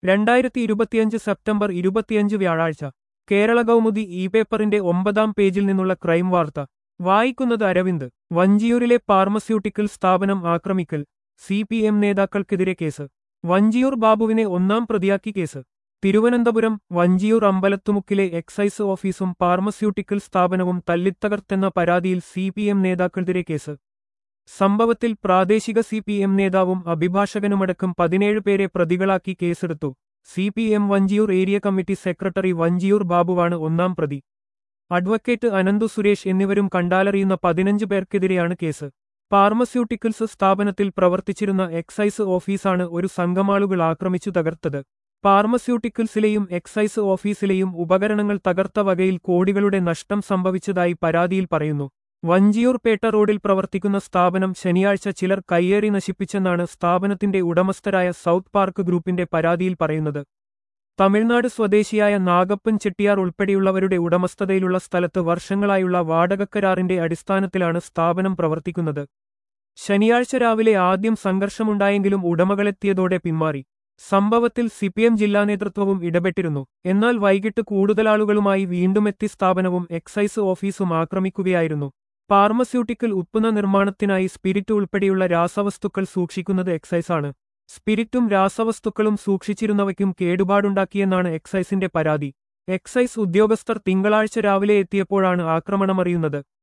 രണ്ടായിരത്തി ഇരുപത്തിയഞ്ച് സെപ്റ്റംബർ ഇരുപത്തിയഞ്ച് വ്യാഴാഴ്ച കേരള കൗമുദി ഇ പേപ്പറിന്റെ ഒമ്പതാം പേജിൽ നിന്നുള്ള ക്രൈം വാർത്ത വായിക്കുന്നത് അരവിന്ദ് വഞ്ചിയൂരിലെ ഫാർമസ്യൂട്ടിക്കൽ സ്ഥാപനം ആക്രമിക്കൽ സി പി എം നേതാക്കൾക്കെതിരെ കേസ് വഞ്ചിയൂർ ബാബുവിനെ ഒന്നാം പ്രതിയാക്കി കേസ് തിരുവനന്തപുരം വഞ്ചിയൂർ അമ്പലത്തുമുക്കിലെ എക്സൈസ് ഓഫീസും ഫാർമസ്യൂട്ടിക്കൽ സ്ഥാപനവും തല്ലിത്തകർത്തെന്ന പരാതിയിൽ സി പി എം നേതാക്കൾക്കെതിരെ കേസ് സംഭവത്തിൽ പ്രാദേശിക സി പി എം നേതാവും അഭിഭാഷകനുമടക്കം പതിനേഴ് പേരെ പ്രതികളാക്കി കേസെടുത്തു C P M Vanchiyoor area committee secretary Vanchiyoor ബാബുവാണ് ഒന്നാം പ്രതി അഡ്വക്കേറ്റ് അനന്തു സുരേഷ് എന്നിവരും കണ്ടാലറിയുന്ന പതിനഞ്ച് പേർക്കെതിരെയാണ് കേസ് ഫാർമസ്യൂട്ടിക്കൽസ് സ്ഥാപനത്തിൽ പ്രവർത്തിച്ചിരുന്ന എക്സൈസ് ഓഫീസാണ് ഒരു സംഘമാളുകൾ ആക്രമിച്ചു തകർത്തത് ഫാർമസ്യൂട്ടിക്കൽസിലെയും എക്സൈസ് ഓഫീസിലെയും ഉപകരണങ്ങൾ തകർത്ത വകയിൽ കോടികളുടെ നഷ്ടം സംഭവിച്ചതായി പരാതിയിൽ പറയുന്നു വഞ്ചിയൂർ പേട്ട റോഡിൽ പ്രവർത്തിക്കുന്ന സ്ഥാപനം ശനിയാഴ്ച ചിലർ കയ്യേറി നശിപ്പിച്ചെന്നാണ് സ്ഥാപനത്തിന്റെ ഉടമസ്ഥരായ സൗത്ത് പാർക്ക് ഗ്രൂപ്പിന്റെ പരാതിയിൽ പറയുന്നത് തമിഴ്നാട് സ്വദേശിയായ നാഗപ്പൻ ചെട്ടിയാർ ഉൾപ്പെടെയുള്ളവരുടെ ഉടമസ്ഥതയിലുള്ള സ്ഥലത്ത് വർഷങ്ങളായുള്ള വാടകക്കരാറിന്റെ അടിസ്ഥാനത്തിലാണ് സ്ഥാപനം പ്രവർത്തിക്കുന്നത് ശനിയാഴ്ച രാവിലെ ആദ്യം സംഘർഷമുണ്ടായെങ്കിലും ഉടമകളെത്തിയതോടെ പിന്മാറി സംഭവത്തിൽ സിപിഎം ജില്ലാ നേതൃത്വവും ഇടപെട്ടിരുന്നു എന്നാൽ വൈകിട്ട് കൂടുതൽ ആളുകളുമായി വീണ്ടുമെത്തി സ്ഥാപനവും എക്സൈസ് ഓഫീസും ആക്രമിക്കുകയായിരുന്നു ഫാർമസ്യൂട്ടിക്കൽ ഉത്പന്ന നിർമ്മാണത്തിനായി സ്പിരിറ്റ് ഉൾപ്പെടെയുള്ള രാസവസ്തുക്കൾ സൂക്ഷിക്കുന്നത് എക്സൈസാണ് സ്പിരിറ്റും രാസവസ്തുക്കളും സൂക്ഷിച്ചിരുന്നവയ്ക്കും കേടുപാടുണ്ടാക്കിയെന്നാണ് എക്സൈസിന്റെ പരാതി എക്സൈസ് ഉദ്യോഗസ്ഥർ തിങ്കളാഴ്ച രാവിലെ എത്തിയപ്പോഴാണ് ആക്രമണമറിയുന്നത്